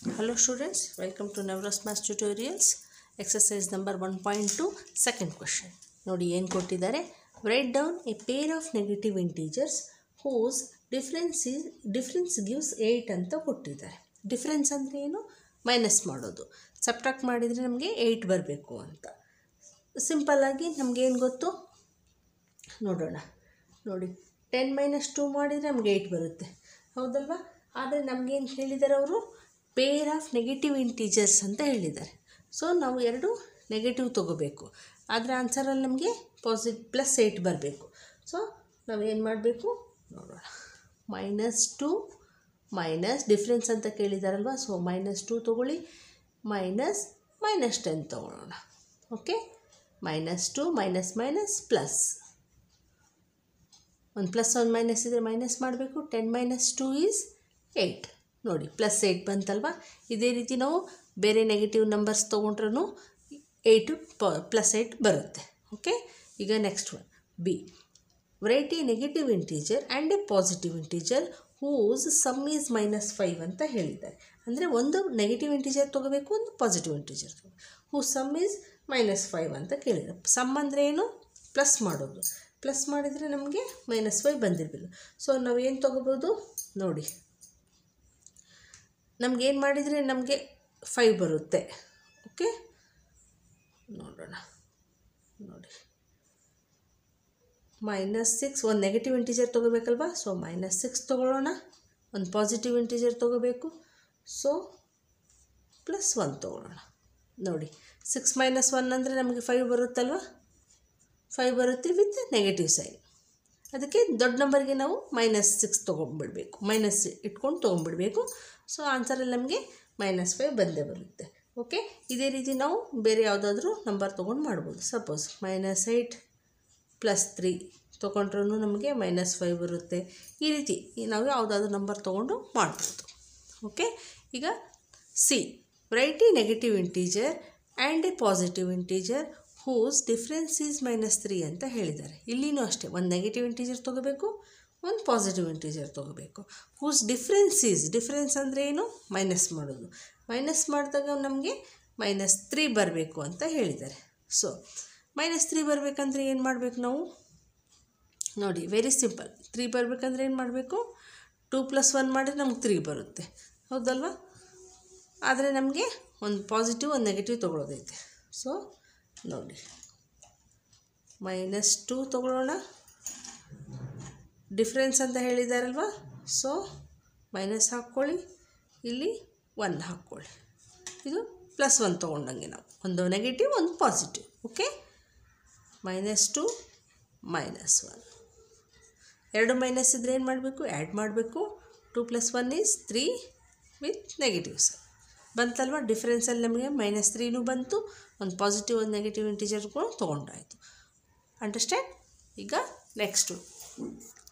Hello students, welcome to Navras Maths Tutorials. Exercise number 1.2, second question. ನೋಡಿ ಏನು ಕೊಟ್ಟಿದ್ದಾರೆ write down a pair of negative integers whose difference is difference gives eight ಅಂತ ಕೊಟ್ಟಿದ್ದಾರೆ difference ಅಂದರೆ ಏನು minus ಮಾಡೋದು subtract ಮಾಡಿದರೆ ನಮಗೆ ಏಯ್ಟ್ ಬರಬೇಕು ಅಂತ ಸಿಂಪಲ್ಲಾಗಿ ನಮಗೇನು ಗೊತ್ತು ನೋಡೋಣ ನೋಡಿ ಟೆನ್ ಮೈನಸ್ ಟೂ ಮಾಡಿದರೆ ನಮಗೆ ಏಯ್ಟ್ ಬರುತ್ತೆ ಹೌದಲ್ವಾ ಆದರೆ ನಮಗೇನು ಹೇಳಿದ್ದಾರೆ ಅವರು ಪೇರ್ ಆಫ್ ನೆಗೆಟಿವ್ ಇಂಟೀಜರ್ಸ್ ಅಂತ ಹೇಳಿದ್ದಾರೆ ಸೊ ನಾವು ಎರಡು ನೆಗೆಟಿವ್ ತೊಗೋಬೇಕು ಆದರೆ ಆನ್ಸರಲ್ಲಿ ನಮಗೆ ಪಾಸಿಟ್ ಪ್ಲಸ್ ಏಯ್ಟ್ ಬರಬೇಕು ಸೊ ನಾವು ಏನು ಮಾಡಬೇಕು ನೋಡೋಣ ಮೈನಸ್ ಟು ಮೈನಸ್ ಡಿಫ್ರೆನ್ಸ್ ಅಂತ ಕೇಳಿದಾರಲ್ವ ಸೊ ಮೈನಸ್ ಟು ತೊಗೊಳ್ಳಿ ಮೈನಸ್ ಮೈನಸ್ ಟೆನ್ ತೊಗೊಳ್ಳೋಣ okay minus two minus minus plus ಒಂದು ಪ್ಲಸ್ ಒಂದು ಮೈನಸ್ ಇದ್ದರೆ ಮೈನಸ್ ಮಾಡಬೇಕು ten minus two is eight ನೋಡಿ ಪ್ಲಸ್ ಏಯ್ಟ್ ಬಂತಲ್ವಾ ಇದೇ ರೀತಿ ನಾವು ಬೇರೆ ನೆಗೆಟಿವ್ ನಂಬರ್ಸ್ ತೊಗೊಂಡ್ರೂ ಏಯ್ಟು ಪ ಪ್ಲಸ್ ಏಯ್ಟ್ ಬರುತ್ತೆ ಓಕೆ ಈಗ next one B write a negative integer and a positive integer whose sum is minus five ಅಂತ ಹೇಳಿದ್ದಾರೆ ಅಂದರೆ ಒಂದು ನೆಗೆಟಿವ್ ಇಂಟೀಜರ್ ತೊಗೋಬೇಕು ಒಂದು ಪಾಸಿಟಿವ್ ಇಂಟೀಜರ್ ತೊಗೋಬೇಕು who sum is minus five ಅಂತ ಕೇಳಿದ್ದಾರೆ ಸಮ್ ಅಂದರೆ ಏನು ಪ್ಲಸ್ ಮಾಡೋದು ಪ್ಲಸ್ ಮಾಡಿದರೆ ನಮಗೆ ಮೈನಸ್ ಫೈವ್ ಬಂದಿರಬೇಕು ಸೊ ನಾವು ಏನು ತೊಗೋಬೋದು ನೋಡಿ ನಮಗೇನು ಮಾಡಿದರೆ ನಮಗೆ ಫೈವ್ ಬರುತ್ತೆ ಓಕೆ ನೋಡೋಣ ನೋಡಿ ಮೈನಸ್ ಸಿಕ್ಸ್ ಒಂದು ನೆಗೆಟಿವ್ ಇಂಟೀಜರ್ ತೊಗೋಬೇಕಲ್ವಾ ಸೊ ಮೈನಸ್ ಸಿಕ್ಸ್ ತೊಗೊಳ್ಳೋಣ ಒಂದು ಪಾಸಿಟಿವ್ ಇಂಟೀಜರ್ ತೊಗೋಬೇಕು ಸೊ ಪ್ಲಸ್ ಒನ್ ತೊಗೊಳ್ಳೋಣ ನೋಡಿ ಸಿಕ್ಸ್ ಮೈನಸ್ ಒನ್ ಅಂದರೆ ನಮಗೆ ಫೈವ್ ಬರುತ್ತಲ್ವ ಫೈವ್ ಬರುತ್ತೆ ವಿತ್ ನೆಗೆಟಿವ್ ಸೈನ್ ಅದಕ್ಕೆ ದೊಡ್ಡ ನಂಬರ್ಗೆ ನಾವು ಮೈನಸ್ ಸಿಕ್ಸ್ ತೊಗೊಂಡ್ಬಿಡ್ಬೇಕು ಮೈನಸ್ ಇಟ್ಕೊಂಡು ತೊಗೊಂಡ್ಬಿಡ್ಬೇಕು ಸೊ ಆನ್ಸರಲ್ಲಿ ನಮಗೆ ಮೈನಸ್ ಫೈವ್ ಬಂದೇ ಬರುತ್ತೆ ಓಕೆ ಇದೇ ರೀತಿ ನಾವು ಬೇರೆ ಯಾವುದಾದ್ರೂ ನಂಬರ್ ತೊಗೊಂಡು ಮಾಡ್ಬೋದು suppose minus eight plus three ತೊಗೊಂಡ್ರೂ ನಮಗೆ ಮೈನಸ್ ಫೈವ್ ಬರುತ್ತೆ ಈ ರೀತಿ ನಾವು ಯಾವುದಾದ್ರೂ ನಂಬರ್ ತೊಗೊಂಡು ಮಾಡ್ಬೋದು ಓಕೆ ಈಗ C write a negative integer and a positive integer whose difference is minus three ಅಂತ ಹೇಳಿದ್ದಾರೆ ಇಲ್ಲಿನೂ ಅಷ್ಟೇ ಒಂದು ನೆಗೆಟಿವ್ ಇಂಟೀಜರ್ ತೊಗೋಬೇಕು ಒಂದು ಪಾಸಿಟಿವ್ ಇಂಟೀಜರ್ ತೊಗೋಬೇಕು ಹೂಸ್ ಡಿಫ್ರೆನ್ಸ್ ಈಸ್ ಡಿಫ್ರೆನ್ಸ್ ಅಂದರೆ ಏನು ಮೈನಸ್ ಮಾಡೋದು ಮೈನಸ್ ಮಾಡಿದಾಗ ನಮಗೆ ಮೈನಸ್ ತ್ರೀ ಬರಬೇಕು ಅಂತ ಹೇಳಿದ್ದಾರೆ ಸೊ ಮೈನಸ್ ತ್ರೀ ಬರಬೇಕಂದ್ರೆ ಏನು ಮಾಡಬೇಕು ನಾವು ನೋಡಿ ವೆರಿ ಸಿಂಪಲ್ ತ್ರೀ ಬರಬೇಕಂದ್ರೆ ಏನು ಮಾಡಬೇಕು ಟೂ ಪ್ಲಸ್ ಒನ್ ಮಾಡಿದ್ರೆ ನಮ್ಗೆ ತ್ರೀ ಬರುತ್ತೆ ಹೌದಲ್ವಾ ಆದರೆ ನಮಗೆ ಒಂದು ಪಾಸಿಟಿವ್ ಒಂದು ನೆಗೆಟಿವ್ ತೊಗೊಳೋದೈತೆ ಸೊ ನೋಡಿ ಮೈನಸ್ ಟೂ ತೊಗೊಳ್ಳೋಣ ಡಿಫ್ರೆನ್ಸ್ ಅಂತ ಹೇಳಿದಾರಲ್ವ ಸೊ ಮೈನಸ್ ಹಾಕ್ಕೊಳ್ಳಿ ಇಲ್ಲಿ ಒನ್ ಹಾಕ್ಕೊಳ್ಳಿ ಇದು ಪ್ಲಸ್ ಒನ್ ತೊಗೊಂಡಂಗೆ ನಾವು ಒಂದು ನೆಗೆಟಿವ್ ಒಂದು positive okay minus two minus one ಎರಡು ಮೈನಸ್ ಇದ್ದರೆ ಏನು ಮಾಡಬೇಕು ಆ್ಯಡ್ ಮಾಡಬೇಕು two plus one is three with negatives ಬಂತಲ್ವ ಡಿಫ್ರೆನ್ಸಲ್ಲಿ ನಮಗೆ ಮೈನಸ್ ತ್ರೀನೂ ಬಂತು ಒಂದು ಪಾಸಿಟಿವ್ ಒಂದು ನೆಗೆಟಿವ್ ಇಂಟೀಜರ್ ಕೂಡ ತೊಗೊಂಡಾಯಿತು ಅಂಡರ್ಸ್ಟ್ಯಾಂಡ್ ಈಗ ನೆಕ್ಸ್ಟು